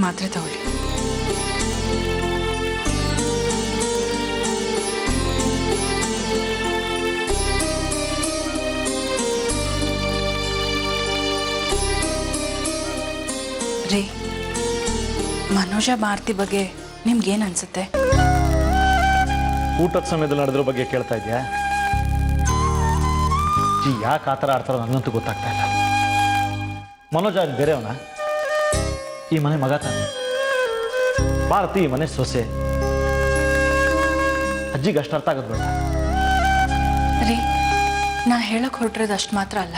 ಮಾತ್ರೆ ತಗೊಳ್ಳಿ ರೀ ಮನೋಜ ಭಾರತಿ ಬಗ್ಗೆ ನಿಮ್ಗೇನು ಅನ್ಸುತ್ತೆ ಊಟದ ಸಮಯದಲ್ಲಿ ನಡೆದ್ರ ಬಗ್ಗೆ ಕೇಳ್ತಾ ಇದೆಯಾ ಜಿ ಯಾಕೆ ಆ ಥರ ಆಡ್ತಾರೋ ನನಗಂತೂ ಗೊತ್ತಾಗ್ತಾ ಇಲ್ಲ ಮನೋಜ ಅಲ್ಲಿ ಬೇರೆಯವನ ಈ ಮನೆ ಮಗ ತಾನೆ ಭಾರತಿ ಈ ಮನೆ ಸೊಸೆ ಅಜ್ಜಿಗೆ ಅಷ್ಟು ಅರ್ಥ ಆಗೋದು ಬೇಡ ರೀ ನಾ ಹೇಳಕ್ ಹೊರಟಿರೋದು ಅಷ್ಟು ಮಾತ್ರ ಅಲ್ಲ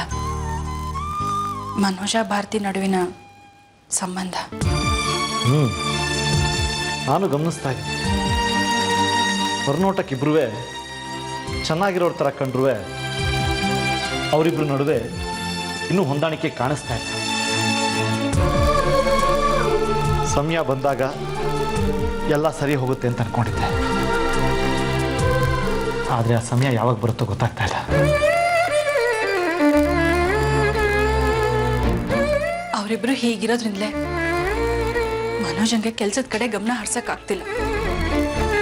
ಮನೋಜ ಭಾರತಿ ನಡುವಿನ ಸಂಬಂಧ ಹ್ಞೂ ನಾನು ಗಮನಿಸ್ತಾ ಇದ್ದೀನಿ ಹೊರನೋಟಕ್ಕಿಬ್ರೂ ಚೆನ್ನಾಗಿರೋರ ಥರ ಕಂಡ್ರೂ ಅವರಿಬ್ಬರ ನಡುವೆ ಇನ್ನೂ ಹೊಂದಾಣಿಕೆ ಕಾಣಿಸ್ತಾ ಇಲ್ಲ ಸಮಯ ಬಂದಾಗ ಎಲ್ಲ ಸರಿ ಹೋಗುತ್ತೆ ಅಂತ ಅನ್ಕೊಂಡಿದ್ದೆ ಆದರೆ ಆ ಸಮಯ ಯಾವಾಗ ಬರುತ್ತೋ ಗೊತ್ತಾಗ್ತಾ ಇಲ್ಲ ಅವರಿಬ್ರು ಹೀಗಿರೋದ್ರಿಂದಲೇ ಮನೋಜಂಗೆ ಕೆಲ್ಸದ ಕಡೆ ಗಮನ ಹರ್ಸಕ್ ಆಗ್ತಿಲ್ಲ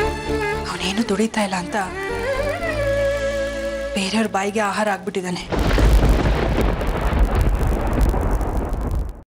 ಅವನೇನು ದುಡಿತಾ ಇಲ್ಲ ಅಂತ ಬೇರೆಯವ್ರ ಬಾಯಿಗೆ ಆಹಾರ ಆಗ್ಬಿಟ್ಟಿದ್ದಾನೆ